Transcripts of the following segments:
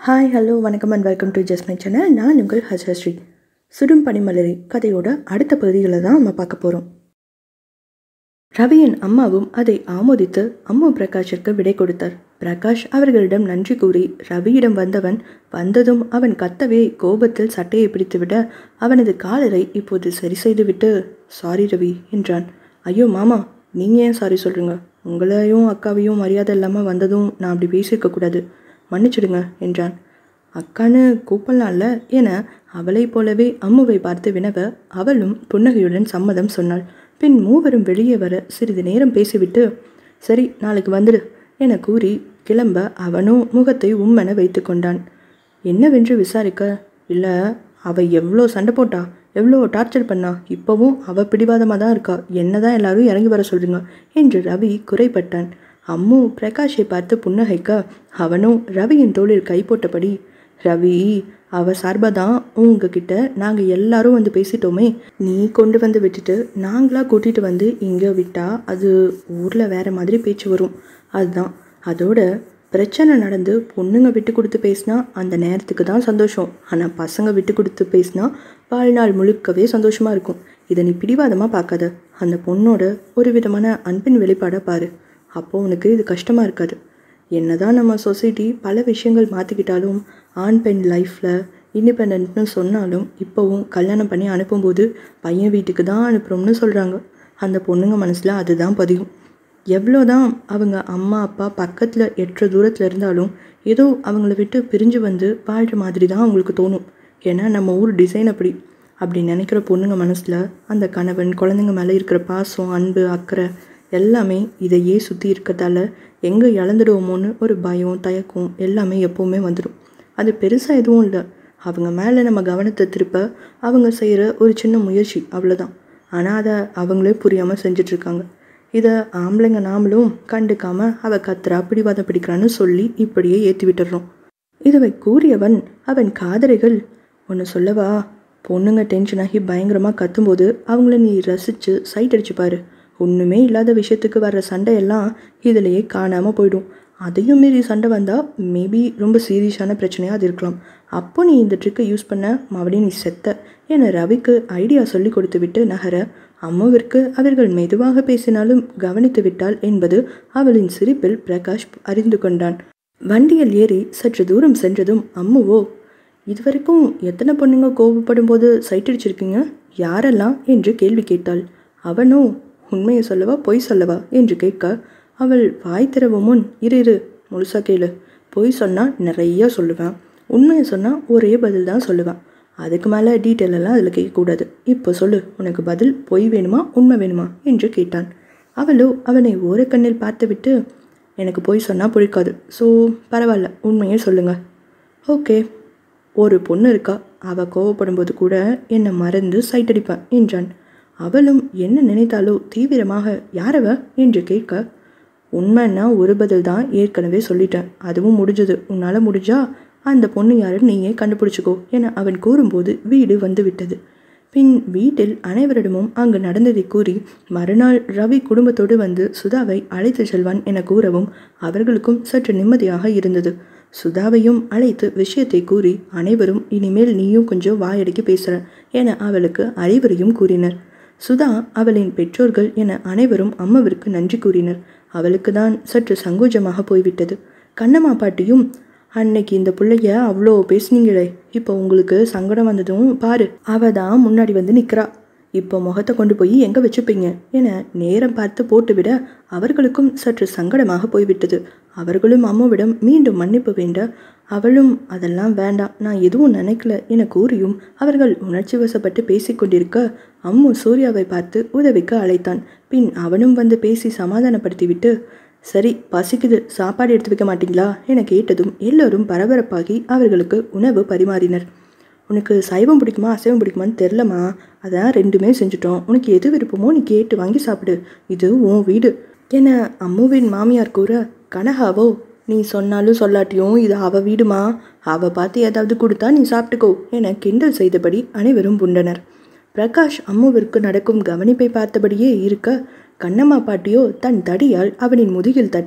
hi hello வணக்கம் and welcome to just my channel நான் உங்கள் ஹஜஸ்ரீ சுடும் பனிமலரி கதையோட அடுத்த பகுதிகளை தான் நம்ம பார்க்க போகிறோம் ரவியின் அம்மாவும் அதை ஆமோதித்து அம்மு பிரகாஷிற்கு விடை கொடுத்தார் பிரகாஷ் அவர்களிடம் நன்றி கூறி ரவியிடம் வந்தவன் வந்ததும் அவன் கத்தவே கோபத்தில் சட்டையை பிடித்துவிட அவனது காலரை இப்போது சரி செய்துவிட்டு சாரி ரவி என்றான் ஐயோ மாமா நீங்கள் ஏன் சாரி சொல்கிறீங்க உங்களையும் அக்காவையும் மரியாதை இல்லாமல் வந்ததும் நான் அப்படி பேசியிருக்க கூடாது மன்னிச்சிடுங்க என்றான் அக்கான்னு கூப்பிடலாம்ல என அவளைப் போலவே அம்முவை பார்த்து வினவ அவளும் புன்னகையுடன் சம்மதம் சொன்னாள் பின் மூவரும் வெளியே வர சிறிது நேரம் பேசிவிட்டு சரி நாளைக்கு வந்துடு என கூறி கிளம்ப அவனும் முகத்தை உம்மென வைத்து கொண்டான் என்னவென்று விசாரிக்க இல்லை அவ எவ்வளோ சண்டை போட்டா எவ்வளோ டார்ச்சர் பண்ணா இப்போவும் அவ பிடிவாதமாக தான் இருக்கா என்ன தான் எல்லாரும் இறங்கி வர சொல்றீங்க என்று ரவி குறைப்பட்டான் அம்மு பிரகாஷை பார்த்து புன்னகைக்க அவனும் ரவியின் தோளில் கை போட்டபடி ரவி அவ சார்பாக தான் உங்ககிட்ட நாங்கள் எல்லாரும் வந்து பேசிட்டோமே நீ கொண்டு வந்து விட்டுட்டு நாங்களாக கூட்டிகிட்டு வந்து இங்கே விட்டா அது ஊரில் வேற மாதிரி பேச்சு வரும் அதுதான் அதோட பிரச்சனை நடந்து பொண்ணுங்க விட்டு கொடுத்து பேசினா அந்த நேரத்துக்கு தான் சந்தோஷம் ஆனால் பசங்க விட்டு கொடுத்து பேசினா வாழ்நாள் முழுக்கவே சந்தோஷமாக இருக்கும் இதை நீ பிடிவாதமாக பார்க்காத அந்த பொண்ணோட ஒரு விதமான அன்பின் வெளிப்பாடாக பாரு அப்போ உனக்கு இது கஷ்டமாக இருக்காது என்னதான் நம்ம சொசைட்டி பல விஷயங்கள் மாற்றிக்கிட்டாலும் ஆண் பெண் லைஃப்பில் இண்டிபெண்ட்னு சொன்னாலும் இப்போவும் கல்யாணம் பண்ணி அனுப்பும்போது பையன் வீட்டுக்கு தான் அனுப்புகிறோம்னு சொல்கிறாங்க அந்த பொண்ணுங்க மனசில் அதுதான் பதியும் எவ்வளோதான் அவங்க அம்மா அப்பா பக்கத்தில் எட்டு தூரத்தில் இருந்தாலும் ஏதோ அவங்கள விட்டு பிரிஞ்சு வந்து வாழ்கிற மாதிரி தான் அவங்களுக்கு தோணும் ஏன்னா நம்ம ஊர் டிசைன் அப்படி அப்படி நினைக்கிற பொண்ணுங்க மனசில் அந்த கணவன் குழந்தைங்க மேலே இருக்கிற பாசம் அன்பு அக்கறை எல்லாமே இதையே சுற்றி இருக்கிறதால எங்கே இழந்துடுவோமோன்னு ஒரு பயம் தயக்கம் எல்லாமே எப்போவுமே வந்துடும் அது பெருசாக எதுவும் இல்லை அவங்க மேலே நம்ம கவனத்தை திருப்ப அவங்க செய்கிற ஒரு சின்ன முயற்சி அவ்வளோதான் ஆனால் அதை அவங்களே புரியாமல் செஞ்சிட்ருக்காங்க இதை ஆம்பளைங்க நாமளும் கண்டுக்காம அவ கத்துறா பிடிவாதம் பிடிக்கிறான்னு சொல்லி இப்படியே ஏற்றி விட்டுடுறோம் இதுவை கூறியவன் அவன் காதலிகள் ஒன்று சொல்லவா பொண்ணுங்க டென்ஷன் ஆகி பயங்கரமாக கத்தும்போது அவங்கள நீ ரசித்து சைட் அடிச்சு பாரு ஒன்றுமே இல்லாத விஷயத்துக்கு வர்ற சண்டையெல்லாம் இதிலேயே காணாமல் போயிடும் அதையும் மீறி சண்டை வந்தால் மேபி ரொம்ப சீரியஸான பிரச்சனையாக அது இருக்கலாம் அப்போ நீ இந்த ட்ரிக்கை யூஸ் பண்ண மறுபடியும் நீ செத்த என ரவிக்கு ஐடியா சொல்லி கொடுத்து விட்டு நகர அம்மாவிற்கு அவர்கள் மெதுவாக பேசினாலும் கவனித்து விட்டாள் என்பது அவளின் சிரிப்பில் பிரகாஷ் அறிந்து கொண்டான் வண்டியில் ஏறி சற்று தூரம் சென்றதும் அம்முவோ இதுவரைக்கும் எத்தனை பொண்ணுங்க கோபப்படும் போது சைட் அடிச்சிருக்கீங்க யாரெல்லாம் என்று கேள்வி கேட்டாள் அவனோ உண்மையை சொல்லவா பொய் சொல்லவா என்று கேட்க அவள் வாய் திறவு முன் இரு இரு முழுசா கேளு பொய் சொன்னால் நிறைய சொல்லுவேன் உண்மையை சொன்னால் ஒரே பதில் தான் சொல்லுவேன் அதுக்கு மேலே டீட்டெயில் எல்லாம் அதில் கேட்கக்கூடாது இப்போ சொல்லு உனக்கு பதில் பொய் வேணுமா உண்மை வேணுமா என்று கேட்டான் அவளோ அவனை ஓரக்கண்ணில் பார்த்துவிட்டு எனக்கு பொய் சொன்னால் பிடிக்காது ஸோ பரவாயில்ல உண்மையே சொல்லுங்க ஓகே ஒரு பொண்ணு இருக்கா அவள் கோவப்படும்போது கூட என்னை மறந்து சைட் அடிப்பேன் என்றான் அவளும் என்ன நினைத்தாலோ தீவிரமாக யாரவ என்று கேட்க உண்மைன்னா ஒரு பதில் தான் ஏற்கனவே சொல்லிட்டேன் அதுவும் முடிஞ்சது உன்னால் முடிஞ்சா அந்த பொண்ணு யாருன்னு நீயே கண்டுபிடிச்சிக்கோ என அவன் கூறும்போது வீடு வந்து விட்டது பின் வீட்டில் அனைவரிடமும் அங்கு நடந்ததை கூறி மறுநாள் ரவி குடும்பத்தோடு வந்து சுதாவை அழைத்து செல்வான் என கூறவும் அவர்களுக்கும் சற்று நிம்மதியாக இருந்தது சுதாவையும் அழைத்து விஷயத்தை கூறி அனைவரும் இனிமேல் நீயும் கொஞ்சம் வாயடிக்கி பேசுற என அவளுக்கு அறிவுரையும் கூறினர் சுதா அவளின் பெற்றோர்கள் என அனைவரும் அம்மாவிற்கு நன்றி கூறினர் அவளுக்கு தான் சற்று சங்கோஜமாக போய்விட்டது கண்ணம்மா பாட்டியும் அன்னைக்கு இந்த பிள்ளைய அவ்வளோ பேசுனீங்களே இப்போ உங்களுக்கு சங்கடம் வந்ததும் பாரு அவ தான் முன்னாடி வந்து நிற்கிறா இப்போ முகத்தை கொண்டு போய் எங்கே வச்சுப்பீங்க என நேரம் பார்த்து போட்டுவிட அவர்களுக்கும் சற்று சங்கடமாக போய்விட்டது அவர்களும் அம்மாவிடம் மீண்டும் மன்னிப்பு வேண்ட அவளும் அதெல்லாம் வேண்டாம் நான் எதுவும் நினைக்கல என கூறியும் அவர்கள் உணர்ச்சி வசப்பட்டு பேசிக்கொண்டிருக்க அம்மு சூர்யாவை பார்த்து உதவிக்கு அழைத்தான் பின் அவனும் வந்து பேசி சமாதானப்படுத்திவிட்டு சரி பசிக்குது சாப்பாடு எடுத்து வைக்க மாட்டீங்களா என கேட்டதும் எல்லோரும் பரபரப்பாகி அவர்களுக்கு உணவு பரிமாறினர் உனக்கு சைவம் பிடிக்குமா அசைவம் பிடிக்குமான்னு தெரிலம்மா அதான் ரெண்டுமே செஞ்சுட்டோம் உனக்கு எது விருப்பமோ நீ கேட்டு வாங்கி சாப்பிடு இது உன் வீடு என அம்முவின் மாமியார் கூற கனகாவோ நீ சொன்னாலும் சொல்லாட்டியும் இது அவ வீடுமா அவ பார்த்து ஏதாவது கொடுத்தா நீ சாப்பிட்டுக்கோ என கிண்டல் செய்தபடி அனைவரும் புண்டனர் பிரகாஷ் அம்முவிற்கு நடக்கும் கவனிப்பை பார்த்தபடியே இருக்க கண்ணம்மா பாட்டியோ தன் தடியால் அவனின் முதுகில் தட்டி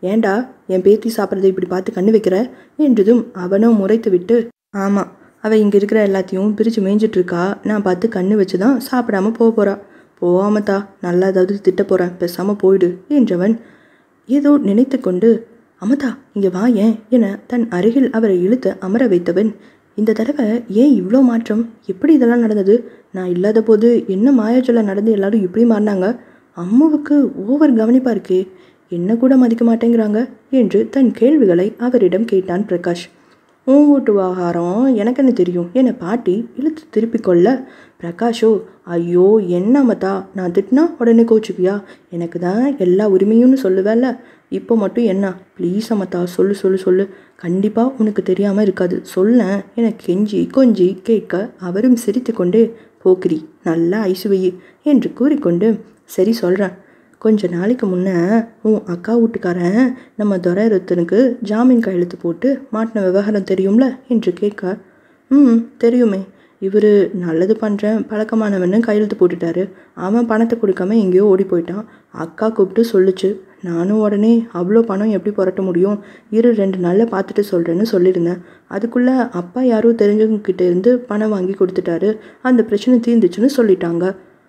ஏண்டா என் பேத்தி சாப்பிட்றதை இப்படி பார்த்து கண்ணு வைக்கிற என்றதும் அவனும் முறைத்து விட்டு ஆமாம் அவள் இங்கே இருக்கிற எல்லாத்தையும் பிரித்து மேய்ஞ்சிட்டு இருக்கா நான் பார்த்து கண்ணு வச்சு தான் சாப்பிடாம போக போகிறா போகாமத்தா நல்லா ஏதாவது திட்ட போகிறேன் பேசாமல் போயிடு என்றவன் ஏதோ நினைத்து கொண்டு அமதா இங்கே வா ஏன் என தன் அருகில் அவரை இழுத்து அமர வைத்தவன் இந்த தடவை ஏன் இவ்வளோ மாற்றம் எப்படி இதெல்லாம் நடந்தது நான் இல்லாத போது என்ன மாயாஜலம் நடந்து எல்லாரும் இப்படி மாறினாங்க அம்மாவுக்கு ஓவர் கவனிப்பா இருக்கே என்ன கூட மதிக்க மாட்டேங்கிறாங்க என்று தன் கேள்விகளை அவரிடம் கேட்டான் பிரகாஷ் உன் வீட்டு விவகாரம் எனக்குன்னு தெரியும் என பாட்டி இழுத்து திருப்பிக் கொள்ள பிரகாஷோ ஐயோ என்ன மத்தா நான் திட்டினா உடனே கோச்சுப்பியா எனக்கு தான் எல்லா உரிமையும்னு சொல்லுவேல்ல இப்போ மட்டும் என்ன ப்ளீஸ் அம்மத்தா சொல்லு சொல்லு சொல்லு கண்டிப்பாக உனக்கு தெரியாமல் இருக்காது சொல்லேன் என கெஞ்சி கொஞ்சி கேட்க அவரும் சிரித்துக்கொண்டே போக்கிரி நல்லா ஐசு வெயி என்று கூறிக்கொண்டு சரி சொல்கிறேன் கொஞ்ச நாளைக்கு முன்னே உன் அக்கா வீட்டுக்காரன் நம்ம துரைரத்தனுக்கு ஜாமீன் கையெழுத்து போட்டு மாட்டின விவகாரம் தெரியும்ல என்று கேட்க ம் தெரியுமே இவர் நல்லது பண்ணுறேன் பழக்கமானவன்னு கையெழுத்து போட்டுட்டாரு அவன் பணத்தை கொடுக்காம எங்கேயோ ஓடி போயிட்டான் அக்கா கூப்பிட்டு சொல்லுச்சு நானும் உடனே அவ்வளோ பணம் எப்படி புரட்ட முடியும் இரு ரெண்டு நாளில் பார்த்துட்டு சொல்கிறேன்னு சொல்லியிருந்தேன் அதுக்குள்ளே அப்பா யாரோ தெரிஞ்சவங்க கிட்ட இருந்து பணம் வாங்கி கொடுத்துட்டாரு அந்த பிரச்சனை தீர்ந்துச்சுன்னு சொல்லிட்டாங்க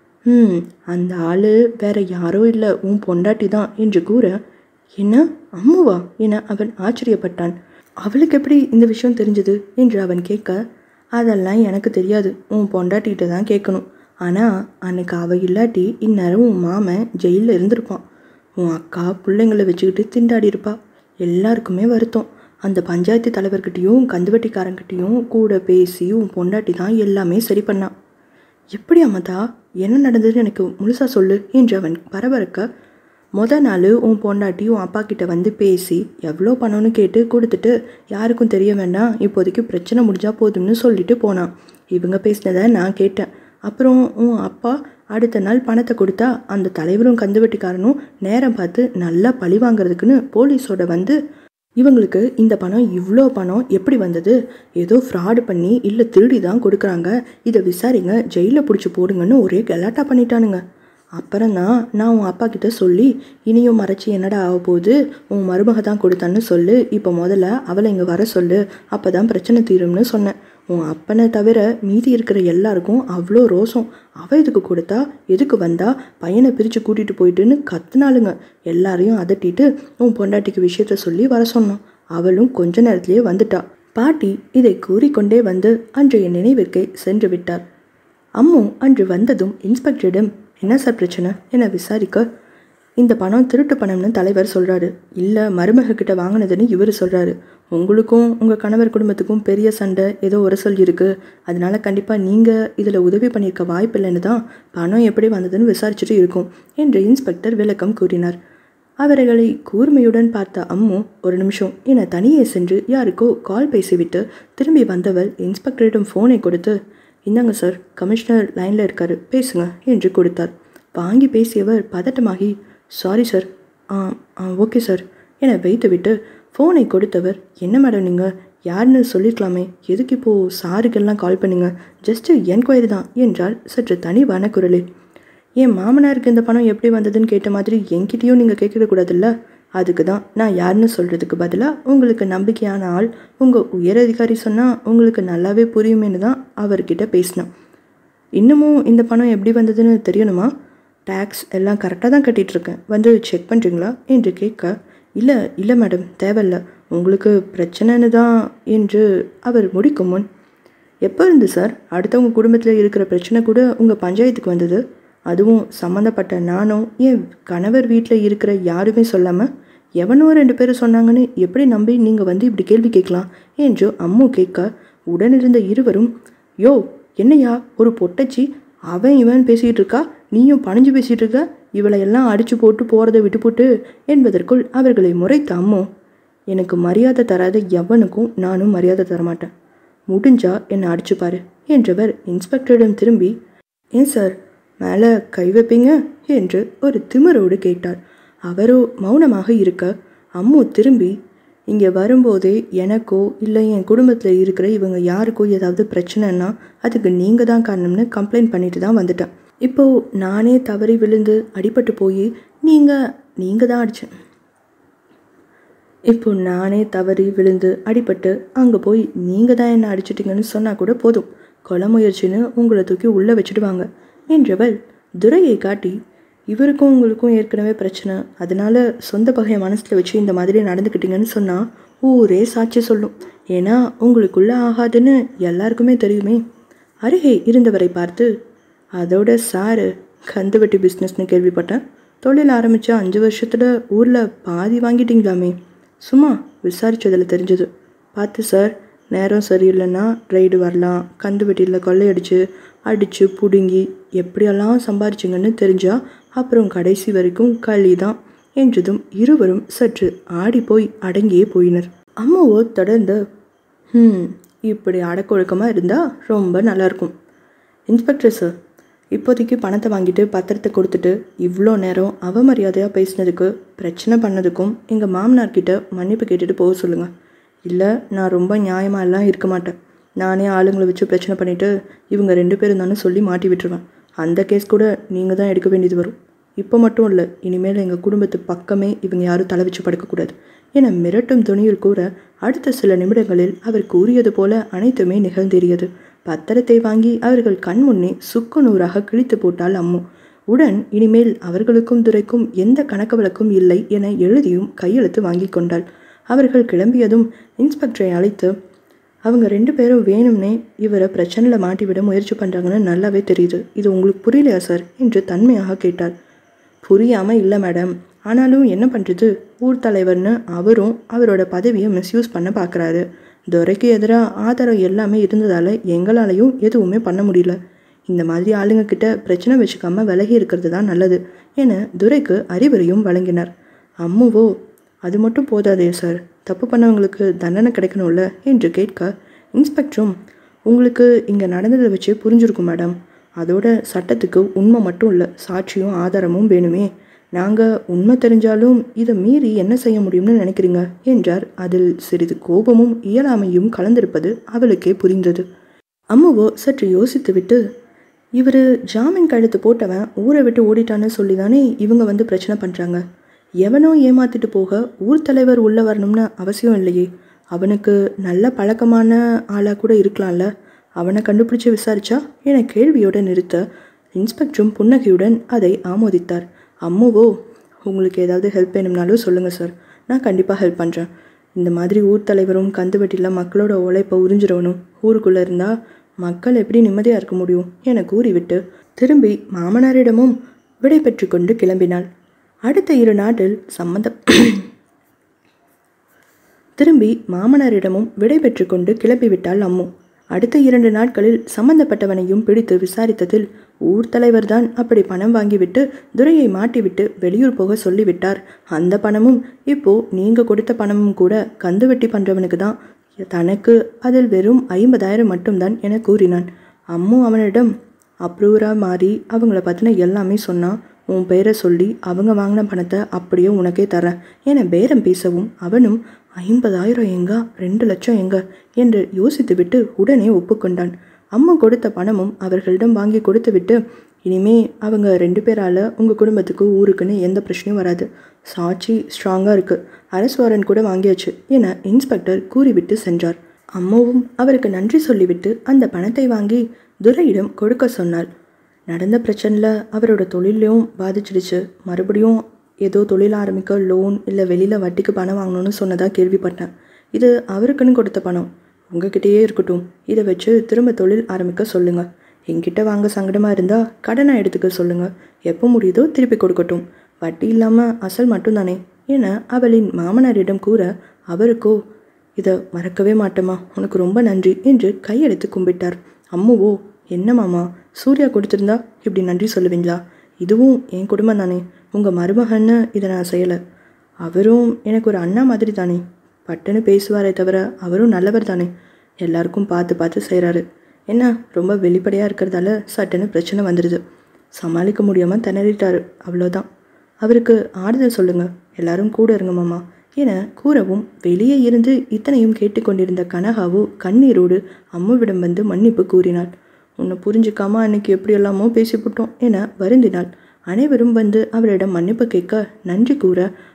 ம் அந்த ஆள் வேற யாரோ இல்லை உன் பொண்டாட்டி தான் என்று கூற என்ன அம்முவா என அவன் ஆச்சரியப்பட்டான் அவளுக்கு எப்படி இந்த விஷயம் தெரிஞ்சது என்று அவன் கேட்க அதெல்லாம் எனக்கு தெரியாது உன் பொண்டாட்டிகிட்ட தான் கேட்கணும் ஆனால் அன்னைக்கு அவள் இல்லாட்டி இந்நேரம் உன் மாமன் ஜெயிலில் இருந்திருப்பான் உன் அக்கா பிள்ளைங்களை வச்சுக்கிட்டு திண்டாடி இருப்பா எல்லாருக்குமே வருத்தம் அந்த பஞ்சாயத்து தலைவர்கிட்டையும் கந்துவட்டிக்காரங்கிட்டையும் கூட பேசி உன் பொண்டாட்டி தான் எல்லாமே சரி பண்ணான் எப்படி அம்மதா என்ன நடந்ததுன்னு எனக்கு முழுசா சொல்லு என்று அவன் பரபரக்க முத நாள் உன் பொண்டாட்டி உன் அப்பா கிட்ட வந்து பேசி எவ்வளோ பணம்னு கேட்டு கொடுத்துட்டு யாருக்கும் தெரிய வேண்டாம் இப்போதைக்கு பிரச்சனை முடிஞ்சா போதும்னு சொல்லிட்டு போனான் இவங்க பேசினதை நான் கேட்டேன் அப்புறம் உன் அப்பா அடுத்த நாள் பணத்தை கொடுத்தா அந்த தலைவரும் கந்துவட்டிக்காரனும் நேரம் பார்த்து நல்லா பழி வாங்குறதுக்குன்னு போலீஸோட வந்து இவங்களுக்கு இந்த பணம் இவ்வளோ பணம் எப்படி வந்தது ஏதோ ஃப்ராடு பண்ணி இல்லை திருடி தான் கொடுக்குறாங்க இதை விசாரிங்க ஜெயிலில் பிடிச்சி போடுங்கன்னு ஒரே கலாட்டா பண்ணிட்டானுங்க அப்புறம் தான் நான் உன் அப்பா கிட்ட சொல்லி இனியும் மறைச்சி என்னடா ஆக போகுது உன் மருமக தான் கொடுத்தான்னு சொல்லு இப்போ முதல்ல அவளை இங்கே வர சொல்லு அப்போ தான் பிரச்சனை தீரும்னு சொன்னேன் உன் அப்பனை தவிர மீதி இருக்கிற எல்லாருக்கும் அவ்வளோ ரோசம் அவ இதுக்கு கொடுத்தா எதுக்கு வந்தா பையனை பிரித்து கூட்டிகிட்டு போயிட்டுன்னு கத்துனாளுங்க எல்லாரையும் அதட்டிட்டு உன் பொண்டாட்டிக்கு விஷயத்த சொல்லி வர சொன்னோம் அவளும் கொஞ்ச நேரத்திலேயே வந்துட்டா பாட்டி இதை கூறிக்கொண்டே வந்து அன்றைய நினைவிற்கை சென்று விட்டார் அம்மு அன்று வந்ததும் இன்ஸ்பெக்டரிடம் என்ன சார் பிரச்சனை என விசாரிக்க இந்த பணம் திருட்டு பணம்னு தலைவர் சொல்கிறாரு இல்லை மருமக கிட்ட வாங்கினதுன்னு இவர் சொல்கிறாரு உங்களுக்கும் உங்கள் கணவர் குடும்பத்துக்கும் பெரிய சண்டை ஏதோ உரசல் இருக்குது அதனால கண்டிப்பாக நீங்கள் இதில் உதவி பண்ணியிருக்க வாய்ப்பில்லைன்னு தான் பணம் எப்படி வந்ததுன்னு விசாரிச்சுட்டு இருக்கும் என்று இன்ஸ்பெக்டர் விளக்கம் கூறினார் அவர்களை கூர்மையுடன் பார்த்த அம்மு ஒரு நிமிஷம் என தனியே சென்று யாருக்கோ கால் பேசிவிட்டு திரும்பி வந்தவள் இன்ஸ்பெக்டரிடம் ஃபோனை கொடுத்து இந்தாங்க சார் கமிஷனர் லைனில் இருக்காரு பேசுங்க என்று கொடுத்தார் வாங்கி பேசியவர் பதட்டமாகி sorry sir ah ah okay sir என வைத்துவிட்டு ஃபோனை கொடுத்தவர் என்ன மேடம் நீங்கள் யாருன்னு சொல்லியிருக்கலாமே எதுக்கு இப்போது சாருக்கெல்லாம் கால் பண்ணுங்க ஜஸ்ட்டு என்கொயரி தான் என்றால் சற்று தனிவான குரலில் என் மாமனாருக்கு இந்த பணம் எப்படி வந்ததுன்னு கேட்ட மாதிரி என்கிட்டயும் நீங்கள் கேட்கக்கூடாதுல்ல அதுக்கு தான் நான் யாருன்னு சொல்கிறதுக்கு பதிலாக உங்களுக்கு நம்பிக்கையான ஆள் உங்கள் உயரதிகாரி சொன்னால் உங்களுக்கு நல்லாவே புரியுமேனு தான் அவர்கிட்ட பேசினேன் இன்னமும் இந்த பணம் எப்படி வந்ததுன்னு தெரியணுமா டேக்ஸ் எல்லாம் கரெக்டாக தான் கட்டிகிட்ருக்கேன் வந்து செக் பண்ணுறீங்களா என்று கேட்க இல்லை இல்லை மேடம் தேவையில்ல உங்களுக்கு பிரச்சனைன்னு தான் என்று அவர் முடிக்கும் முன் எப்போ இருந்து சார் அடுத்தவங்க குடும்பத்தில் இருக்கிற பிரச்சனை கூட உங்கள் பஞ்சாயத்துக்கு வந்தது அதுவும் சம்மந்தப்பட்ட நானும் என் கணவர் வீட்டில் இருக்கிற யாருமே சொல்லாமல் எவனோ ரெண்டு பேரும் சொன்னாங்கன்னு எப்படி நம்பி நீங்கள் வந்து இப்படி கேள்வி கேட்கலாம் என்று அம்மு கேட்க உடனிருந்த இருவரும் யோ என்னையா ஒரு பொட்டச்சி அவன் இவன் பேசிகிட்டு இருக்கா நீயும் பணிஞ்சு பேசிகிட்டு இருக்க இவளை எல்லாம் அடிச்சு போட்டு போகிறத விட்டு போட்டு என்பதற்குள் அவர்களை முறைத்த அம்மு எனக்கு மரியாதை தராத எவனுக்கும் நானும் மரியாதை தரமாட்டேன் முடிஞ்சா என்னை அடிச்சுப்பாரு என்றவர் இன்ஸ்பெக்டரிடம் திரும்பி ஏன் சார் மேலே கை வைப்பீங்க என்று ஒரு திமிரோடு கேட்டார் அவரோ மௌனமாக இருக்க அம்மு திரும்பி இங்கே வரும்போதே எனக்கோ இல்லை என் குடும்பத்தில் இருக்கிற இவங்க யாருக்கோ ஏதாவது பிரச்சனைன்னா அதுக்கு நீங்கள் தான் காரணம்னு கம்ப்ளைண்ட் பண்ணிட்டு தான் வந்துட்டேன் இப்போது நானே தவறி விழுந்து அடிபட்டு போய் நீங்கள் நீங்கள் தான் அடிச்சேன் இப்போ நானே தவறி விழுந்து அடிபட்டு அங்கே போய் நீங்கள் தான் என்னை அடிச்சிட்டீங்கன்னு சொன்னால் கூட போதும் கொலை முயற்சின்னு உங்களை தூக்கி உள்ளே வச்சுடுவாங்க என்றவள் துரையை காட்டி இவருக்கும் உங்களுக்கும் ஏற்கனவே பிரச்சனை அதனால சொந்த பகையை மனசில் வச்சு இந்த மாதிரி நடந்துக்கிட்டீங்கன்னு சொன்னால் ஊரே சாட்சி சொல்லும் ஏன்னா உங்களுக்குள்ள ஆகாதுன்னு எல்லாருக்குமே தெரியுமே அருகே இருந்தவரை பார்த்து அதோட சாரு கந்து வெட்டி பிஸ்னஸ்னு கேள்விப்பட்டேன் தொழில் ஆரம்பித்து அஞ்சு வருஷத்தில் ஊரில் பாதி வாங்கிட்டீங்களாமே சும்மா விசாரிச்சதில் தெரிஞ்சது பார்த்து சார் நேரம் சரியில்லைன்னா ரைடு வரலாம் கந்து வெட்டியில் கொள்ளையடிச்சு அடித்து பிடுங்கி எப்படியெல்லாம் சம்பாரிச்சிங்கன்னு தெரிஞ்சா அப்புறம் கடைசி வரைக்கும் களி தான் என்றதும் இருவரும் சற்று ஆடி போய் அடங்கியே போயினர் அம்மாவோ தொடர்ந்து ம் இப்படி அடக்கொழுக்கமாக இருந்தால் ரொம்ப நல்லாயிருக்கும் இன்ஸ்பெக்டர் சார் இப்போதைக்கு பணத்தை வாங்கிட்டு பத்திரத்தை கொடுத்துட்டு இவ்வளோ நேரம் அவமரியாதையாக பேசினதுக்கு பிரச்சனை பண்ணதுக்கும் எங்கள் மாமனார்கிட்ட மன்னிப்பு கேட்டுட்டு போக சொல்லுங்கள் இல்லை நான் ரொம்ப நியாயமாக எல்லாம் இருக்க மாட்டேன் நானே ஆளுங்களை வச்சு பிரச்சனை பண்ணிவிட்டு இவங்க ரெண்டு பேரும் தானே சொல்லி மாட்டி விட்டுருவேன் அந்த கேஸ் கூட நீங்கள் தான் எடுக்க வேண்டியது வரும் இப்போ மட்டும் இல்லை இனிமேல் எங்கள் குடும்பத்து பக்கமே இவங்க யாரும் தலை வச்சு படுக்கக்கூடாது என மிரட்டும் துணியில் கூற அடுத்த சில நிமிடங்களில் அவர் கூறியது போல அனைத்துமே நிகழ்ந்தேறியது பத்திரத்தை வாங்கி அவர்கள் கண் முன்னே சுக்கு நூறாக கிழித்து போட்டாள் அம்மு உடன் இனிமேல் அவர்களுக்கும் துரைக்கும் எந்த கணக்கு வழக்கும் இல்லை என எழுதியும் கையெழுத்து வாங்கி கொண்டாள் அவர்கள் கிளம்பியதும் இன்ஸ்பெக்டரை அழைத்து அவங்க ரெண்டு பேரும் வேணும்னே இவரை பிரச்சனையில் மாட்டிவிட முயற்சி பண்ணுறாங்கன்னு நல்லாவே தெரியுது இது உங்களுக்கு புரியலையா சார் என்று தன்மையாக கேட்டார் புரியாமல் இல்லை மேடம் ஆனாலும் என்ன பண்ணுறது ஊர் தலைவர்னு அவரும் அவரோட பதவியை மிஸ்யூஸ் பண்ண பார்க்குறாரு துரைக்கு எதிராக ஆதாரம் எல்லாமே இருந்ததால் எங்களாலையும் எதுவுமே பண்ண முடியல இந்த மாதிரி ஆளுங்க கிட்ட பிரச்சனை வச்சுக்காம விலகி இருக்கிறது தான் நல்லது என துரைக்கு அறிவுரையும் வழங்கினார் அம்முவோ அது மட்டும் போதாதே சார் தப்பு பண்ணவங்களுக்கு தண்டனை கிடைக்கணும்ல என்று கேட்க இன்ஸ்பெக்டரும் உங்களுக்கு இங்கே நடந்ததை வச்சு புரிஞ்சிருக்கும் மேடம் அதோட சட்டத்துக்கு உண்மை மட்டும் இல்லை சாட்சியும் ஆதாரமும் வேணுமே நாங்கள் உண்மை தெரிஞ்சாலும் இதை மீறி என்ன செய்ய முடியும்னு நினைக்கிறீங்க என்றார் அதில் சிறிது கோபமும் இயலாமையும் கலந்திருப்பது அவளுக்கே புரிந்தது அம்மாவோ சற்று யோசித்துவிட்டு இவர் ஜாமீன் கழுத்து போட்டவன் ஊரை விட்டு ஓடிட்டான்னு சொல்லி தானே இவங்க வந்து பிரச்சனை பண்ணுறாங்க எவனோ ஏமாத்திட்டு போக ஊர் தலைவர் உள்ளே வரணும்னு அவசியம் இல்லையே அவனுக்கு நல்ல பழக்கமான ஆளாக கூட இருக்கலாம்ல அவனை கண்டுபிடிச்சு விசாரிச்சா என கேள்வியோட நிறுத்த இன்ஸ்பெக்டரும் புன்னகையுடன் அதை ஆமோதித்தார் அம்முவோ உங்களுக்கு ஏதாவது ஹெல்ப் வேணும்னாலும் சொல்லுங்கள் சார் நான் கண்டிப்பாக ஹெல்ப் பண்ணுறேன் இந்த மாதிரி ஊர் தலைவரும் கந்துவட்டியில் மக்களோட உழைப்பை உறிஞ்சிடவனும் ஊருக்குள்ளே இருந்தால் மக்கள் எப்படி நிம்மதியாக இருக்க முடியும் என கூறிவிட்டு திரும்பி மாமனாரிடமும் விடை பெற்று கொண்டு கிளம்பினாள் அடுத்த இரு நாட்டில் சம்மந்த திரும்பி மாமனாரிடமும் விடை பெற்று கொண்டு கிளப்பிவிட்டாள் அம்மு அடுத்த இரண்டு நாட்களில் சம்பந்தப்பட்டவனையும் பிடித்து விசாரித்ததில் ஊர் தலைவர்தான் அப்படி பணம் வாங்கிவிட்டு துரையை மாட்டிவிட்டு வெளியூர் போக சொல்லிவிட்டார் அந்த பணமும் இப்போ நீங்க கொடுத்த பணமும் கூட கந்து வெட்டி பண்றவனுக்கு தான் தனக்கு அதில் வெறும் ஐம்பதாயிரம் மட்டும்தான் என கூறினான் அம்மு அவனிடம் அப்ரூவராக மாறி அவங்கள பற்றின எல்லாமே சொன்னான் உன் பேரை சொல்லி அவங்க வாங்கின பணத்தை அப்படியே உனக்கே தரேன் என பேரம் பேசவும் அவனும் ஐம்பதாயிரம் எங்க ரெண்டு லட்சம் எங்க என்று யோசித்துவிட்டு உடனே ஒப்புக்கொண்டான் அம்மா கொடுத்த பணமும் அவர்களிடம் வாங்கி கொடுத்துவிட்டு இனிமே அவங்க ரெண்டு பேரால் உங்கள் குடும்பத்துக்கு ஊருக்குன்னு எந்த பிரச்சனையும் வராது சாட்சி ஸ்ட்ராங்காக இருக்குது அரசு வாரண்ட் கூட வாங்கியாச்சு என இன்ஸ்பெக்டர் கூறிவிட்டு சென்றார் அம்மாவும் அவருக்கு நன்றி சொல்லிவிட்டு அந்த பணத்தை வாங்கி துரையிடம் கொடுக்க சொன்னாள் நடந்த பிரச்சனையில் அவரோட தொழிலையும் பாதிச்சிடுச்சு மறுபடியும் ஏதோ தொழில் ஆரம்பிக்க லோன் இல்லை வெளியில் வட்டிக்கு பணம் வாங்கணும்னு சொன்னதாக கேள்விப்பட்டேன் இது அவருக்குன்னு கொடுத்த பணம் உங்ககிட்டயே இருக்கட்டும் இதை வச்சு திரும்ப தொழில் ஆரம்பிக்க சொல்லுங்கள் என்கிட்ட வாங்க சங்கடமாக இருந்தால் கடனை எடுத்துக்க சொல்லுங்கள் எப்போ முடியுதோ திருப்பி கொடுக்கட்டும் வட்டி இல்லாமல் அசல் மட்டும்தானே என அவளின் மாமனாரிடம் கூற அவருக்கோ இதை மறக்கவே மாட்டேம்மா உனக்கு ரொம்ப நன்றி என்று கையெடுத்து கும்பிட்டார் அம்முவோ என்ன மாமா சூர்யா கொடுத்துருந்தா இப்படி நன்றி சொல்லுவீங்களா இதுவும் என் குடும்பம் தானே உங்கள் மருமகன்னு இதை நான் செய்யலை அவரும் எனக்கு ஒரு அண்ணா மாதிரி தானே பட்டுன்னு பேசுவாரே தவிர அவரும் நல்லவர் தானே எல்லாருக்கும் பார்த்து பார்த்து செய்கிறாரு என்ன ரொம்ப வெளிப்படையாக இருக்கிறதால சட்டுன்னு பிரச்சனை வந்துடுது சமாளிக்க முடியாமல் திணறிட்டாரு அவ்வளோதான் அவருக்கு ஆறுதல் சொல்லுங்கள் எல்லாரும் கூட இருங்க மாமா என கூறவும் வெளியே இருந்து இத்தனையும் கேட்டுக்கொண்டிருந்த கனகாவோ கண்ணீரோடு அம்மாவிடம் வந்து மன்னிப்பு கூறினாள் உன்னை புரிஞ்சுக்காம அன்னைக்கு எப்படியெல்லாமோ பேசிவிட்டோம் என வருந்தினாள் அனைவரும் வந்து அவளிடம் மன்னிப்பு கேட்க நன்றி கூற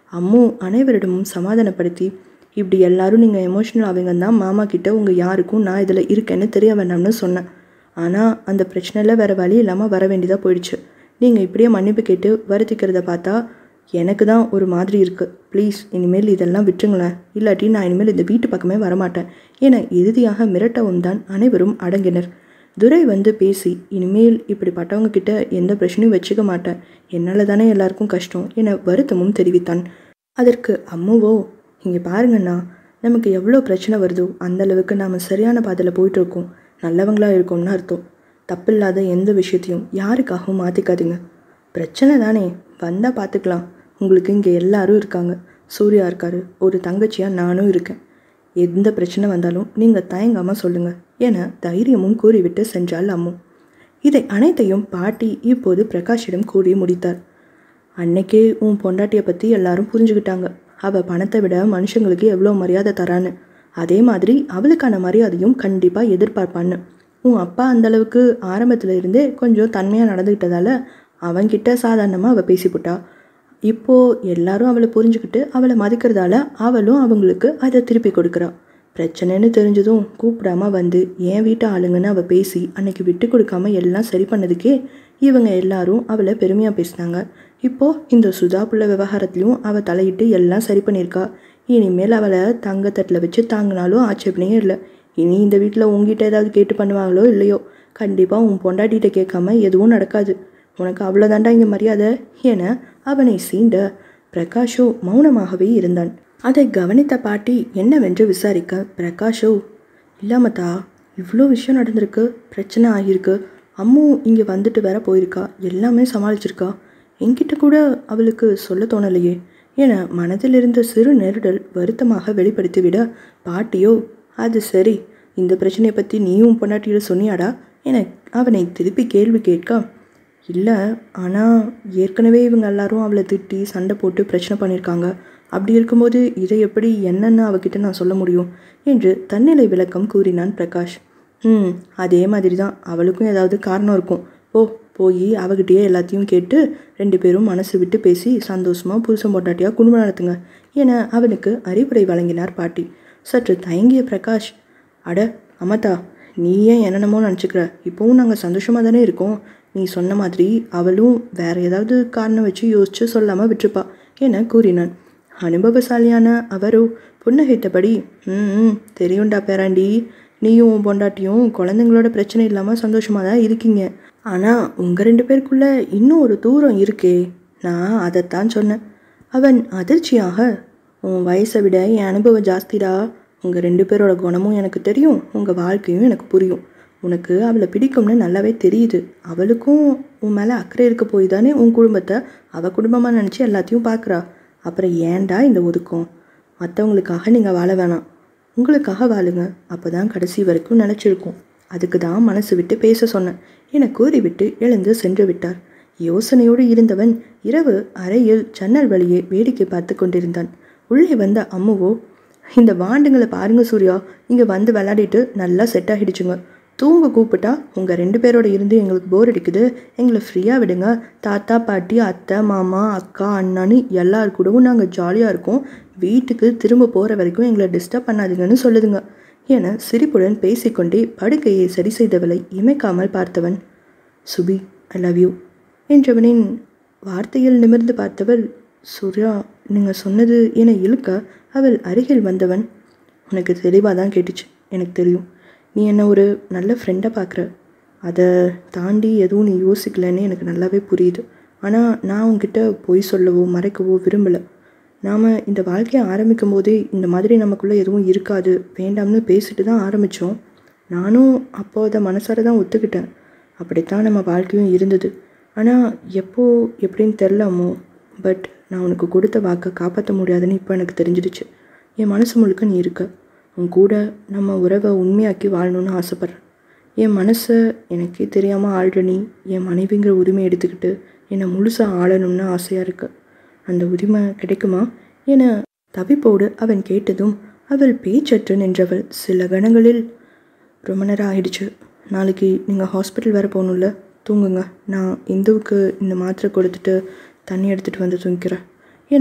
அம்மு அனைவரிடமும் சமாதானப்படுத்தி இப்படி எல்லாரும் நீங்கள் எமோஷனல் ஆவீங்க தான் மாமா கிட்ட உங்கள் யாருக்கும் நான் இதில் இருக்கேன்னு தெரிய வேண்டாம்னு சொன்னேன் ஆனால் அந்த பிரச்சனையில் வேறு வழி இல்லாமல் வர வேண்டியதாக போயிடுச்சு நீங்கள் இப்படியே மன்னிப்பு கேட்டு வருத்திக்கிறத பார்த்தா எனக்கு தான் ஒரு மாதிரி இருக்குது ப்ளீஸ் இனிமேல் இதெல்லாம் விட்டுருங்களேன் இல்லாட்டி நான் இனிமேல் இந்த வீட்டு பக்கமே வரமாட்டேன் என இறுதியாக மிரட்டவும் தான் அனைவரும் அடங்கினர் துரை வந்து பேசி இனிமேல் இப்படிப்பட்டவங்க கிட்ட எந்த பிரச்சனையும் வச்சுக்க மாட்டேன் என்னால் தானே எல்லாருக்கும் கஷ்டம் என வருத்தமும் தெரிவித்தான் அதற்கு அம்முவோ இங்கே பாருங்கண்ணா நமக்கு எவ்வளோ பிரச்சனை வருதோ அந்த அளவுக்கு நாம் சரியான பாதையில் போயிட்டுருக்கோம் நல்லவங்களாக இருக்கோம்னு அர்த்தம் தப்பில்லாத எந்த விஷயத்தையும் யாருக்காகவும் மாற்றிக்காதீங்க பிரச்சனை தானே வந்தால் பார்த்துக்கலாம் உங்களுக்கு இங்கே எல்லாரும் இருக்காங்க சூர்யா இருக்காரு ஒரு தங்கச்சியாக நானும் இருக்கேன் எந்த பிரச்சனை வந்தாலும் நீங்கள் தயங்காமல் சொல்லுங்கள் என தைரியமும் கூறிவிட்டு சென்றாள் அம்மு இதை அனைத்தையும் பாட்டி இப்போது பிரகாஷிடம் கூறி முடித்தார் அன்னைக்கே உன் பொண்டாட்டியை பற்றி எல்லாரும் புரிஞ்சுக்கிட்டாங்க அவள் பணத்தை விட மனுஷங்களுக்கு எவ்வளோ மரியாதை தரான்னு அதே மாதிரி அவளுக்கான மரியாதையும் கண்டிப்பாக எதிர்பார்ப்பான்னு உன் அப்பா அந்த அளவுக்கு ஆரம்பத்தில் இருந்தே கொஞ்சம் தன்மையாக நடந்துக்கிட்டதால அவன்கிட்ட சாதாரணமாக அவள் பேசிவிட்டா இப்போது எல்லாரும் அவளை புரிஞ்சுக்கிட்டு அவளை மதிக்கிறதால அவளும் அவங்களுக்கு அதை திருப்பி கொடுக்குறா பிரச்சனைன்னு தெரிஞ்சதும் கூப்பிடாம வந்து என் வீட்டு ஆளுங்கன்னு அவள் பேசி அன்னைக்கு விட்டு கொடுக்காம எல்லாம் சரி பண்ணதுக்கே இவங்க எல்லாரும் அவளை பெருமையாக பேசினாங்க இப்போது இந்த சுதா புள்ள விவகாரத்துலையும் அவள் தலையிட்டு எல்லாம் சரி பண்ணியிருக்கா இனிமேல் அவளை தங்கத்தட்டில் வச்சு தாங்கினாலும் ஆட்சேபனையே இல்லை இனி இந்த வீட்டில் உங்ககிட்ட ஏதாவது கேட்டு பண்ணுவாங்களோ இல்லையோ கண்டிப்பாக உன் பொண்டாட்டிகிட்ட கேட்காம எதுவும் நடக்காது உனக்கு அவ்வளோதாண்டா இங்கே மரியாதை என அவனை சீண்ட பிரகாஷோ மௌனமாகவே இருந்தான் அதை கவனித்த பாட்டி என்னவென்று விசாரிக்க பிரகாஷோ இல்லாமத்தா இவ்வளோ விஷயம் நடந்திருக்கு பிரச்சனை ஆகியிருக்கு அம்மு இங்கே வந்துட்டு வேற போயிருக்கா எல்லாமே சமாளிச்சிருக்கா என்கிட்ட கூட அவளுக்கு சொல்ல தோணலையே என மனதில் இருந்த சிறு நெருடல் வருத்தமாக வெளிப்படுத்திவிட பாட்டியோ அது சரி இந்த பிரச்சனையை பற்றி நீயும் பொண்டாட்டியில் சொன்னியாடா என அவனை திருப்பி கேள்வி கேட்க இல்லை ஆனால் ஏற்கனவே இவங்க எல்லாரும் அவளை திட்டி சண்டை போட்டு பிரச்சனை பண்ணியிருக்காங்க அப்படி இருக்கும்போது இதை எப்படி என்னன்னு அவகிட்ட நான் சொல்ல முடியும் என்று தன்னிலை விளக்கம் கூறினான் பிரகாஷ் ம் அதே மாதிரி தான் அவளுக்கும் ஏதாவது காரணம் இருக்கும் போ போய் அவகிட்டயே எல்லாத்தையும் கேட்டு ரெண்டு பேரும் மனசு விட்டு பேசி சந்தோஷமாக புருஷன் பொட்டாட்டியாக குடும்பம் நடத்துங்க என அவனுக்கு அறிவுரை வழங்கினார் பாட்டி சற்று தயங்கிய பிரகாஷ் அட அமதா நீ ஏன் என்னென்னமோ நினச்சிக்கிற இப்போவும் நாங்கள் சந்தோஷமாக தானே இருக்கோம் நீ சொன்ன மாதிரி அவளும் வேற ஏதாவது காரணம் வச்சு யோசிச்சு சொல்லாமல் விட்டுருப்பா என கூறினான் அனுபவசாலியான அவரோ புன்னகைத்தபடி ம் தெரியும்டா பேராண்டி நீயும் உன் பொண்டாட்டியும் குழந்தைங்களோட பிரச்சனை இல்லாமல் சந்தோஷமாக தான் இருக்கீங்க ஆனால் உங்கள் ரெண்டு பேருக்குள்ள இன்னும் ஒரு தூரம் இருக்கே நான் அதைத்தான் சொன்னேன் அவன் அதிர்ச்சியாக உன் வயசை விட என் அனுபவம் ஜாஸ்திடா உங்கள் ரெண்டு பேரோட குணமும் எனக்கு தெரியும் உங்கள் வாழ்க்கையும் எனக்கு புரியும் உனக்கு அவளை பிடிக்கும்னு நல்லாவே தெரியுது அவளுக்கும் உன் மேலே அக்கறை இருக்க போய் தானே உன் குடும்பத்தை அவள் குடும்பமாக நினச்சி எல்லாத்தையும் பார்க்குறா அப்புறம் ஏன்டா இந்த ஒதுக்கம் மற்றவங்களுக்காக நீங்கள் வாழ வேணாம் உங்களுக்காக வாழுங்க அப்போ தான் கடைசி வரைக்கும் நினச்சிருக்கும் அதுக்கு தான் மனசு விட்டு பேச சொன்னேன் என கூறிவிட்டு எழுந்து சென்று விட்டார் யோசனையோடு இருந்தவன் இரவு அறையில் ஜன்னல் வழியே வேடிக்கை பார்த்து கொண்டிருந்தான் உள்ளே வந்த அம்முவோ இந்த வாண்டுங்களை பாருங்க சூர்யா இங்கே வந்து விளையாடிட்டு நல்லா செட் ஆகிடுச்சுங்க தூங்க கூப்பிட்டா உங்கள் ரெண்டு பேரோட இருந்து எங்களுக்கு போர் அடிக்குது எங்களை ஃப்ரீயாக விடுங்க தாத்தா பாட்டி அத்தை மாமா அக்கா அண்ணான்னு எல்லார் கூடவும் நாங்கள் ஜாலியாக இருக்கோம் வீட்டுக்கு திரும்ப போகிற வரைக்கும் எங்களை டிஸ்டர்ப் பண்ணாதீங்கன்னு சொல்லுதுங்க என சிரிப்புடன் பேசிக்கொண்டே படுக்கையை சரி செய்தவளை இமைக்காமல் பார்த்தவன் சுபி ஐ லவ் யூ என்றவனின் வார்த்தையில் நிமிர்ந்து பார்த்தவள் சூர்யா நீங்கள் சொன்னது என இழுக்க அவள் அருகில் வந்தவன் உனக்கு தெளிவாக தான் கேட்டுச்சு எனக்கு தெரியும் நீ என்ன ஒரு நல்ல ஃப்ரெண்டாக பார்க்குற அதை தாண்டி எதுவும் நீ யோசிக்கலைன்னு எனக்கு நல்லாவே புரியுது ஆனால் நான் உன்கிட்ட பொய் சொல்லவோ மறைக்கவோ விரும்பலை நாம் இந்த வாழ்க்கையை ஆரம்பிக்கும் போதே இந்த மாதிரி நமக்குள்ளே எதுவும் இருக்காது வேண்டாம்னு பேசிட்டு தான் ஆரம்பித்தோம் நானும் அப்போ அதை மனசார தான் ஒத்துக்கிட்டேன் அப்படித்தான் நம்ம வாழ்க்கையும் இருந்தது ஆனால் எப்போ எப்படின்னு தெரிலாமோ பட் நான் உனக்கு கொடுத்த வாக்கை காப்பாற்ற முடியாதுன்னு இப்போ எனக்கு தெரிஞ்சிடுச்சு என் மனசு முழுக்க நீ இருக்க உன் கூட நம்ம உறவை உண்மையாக்கி வாழணும்னு ஆசைப்பட்றேன் என் மனசை எனக்கே தெரியாமல் ஆள்ற நீ என் மனைவிங்கிற உரிமை எடுத்துக்கிட்டு என்னை முழுசாக ஆளணும்னு ஆசையாக இருக்கு அந்த உரிமை கிடைக்குமா என தவிப்போடு அவன் கேட்டதும் அவள் பேச்சற்று நின்றவள் சில கணங்களில் ரொம்ப நேரம் ஆயிடுச்சு நாளைக்கு நீங்கள் ஹாஸ்பிட்டல் வேறு போகணும்ல தூங்குங்க நான் இந்துவுக்கு இந்த மாத்திரை கொடுத்துட்டு தண்ணி எடுத்துகிட்டு வந்து தூங்கிக்கிறேன் என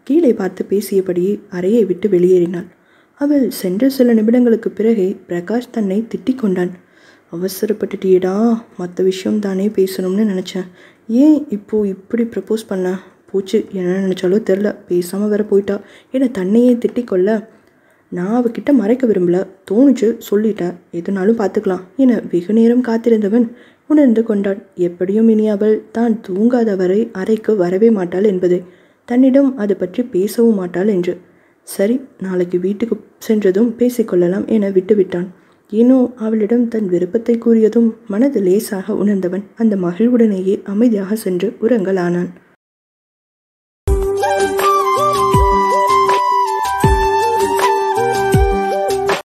கீழே பார்த்து பேசியபடியே அறையை விட்டு வெளியேறினாள் அவள் சென்ற சில நிமிடங்களுக்கு பிறகே பிரகாஷ் தன்னை திட்டிக் கொண்டான் அவசரப்பட்டுட்டியேடா மற்ற விஷயம் தானே பேசணும்னு நினச்சேன் ஏன் இப்போ இப்படி ப்ரப்போஸ் பண்ண போச்சு என்ன நினச்சாலோ தெரில பேசாமல் வேற போயிட்டா என்னை தன்னையே திட்டிக் கொள்ள நான் அவகிட்ட மறைக்க விரும்பல தோணுச்சு சொல்லிட்டேன் எதுனாலும் பார்த்துக்கலாம் என வெகு நேரம் காத்திருந்தவன் உணர்ந்து கொண்டான் எப்படியும் இனி அவள் தான் தூங்காத வரை அறைக்கு வரவே மாட்டாள் என்பதை தன்னிடம் அது பற்றி பேசவும் மாட்டாள் என்று சரி நாளைக்கு வீட்டுக்கு சென்றதும் பேசிக்கொள்ளலாம் என விட்டுவிட்டான் ஏனோ அவளிடம் தன் விருப்பத்தை கூறியதும் மனது லேசாக உணர்ந்தவன் அந்த மகிழ்வுடனேயே அமைதியாக சென்று உறங்கலானான்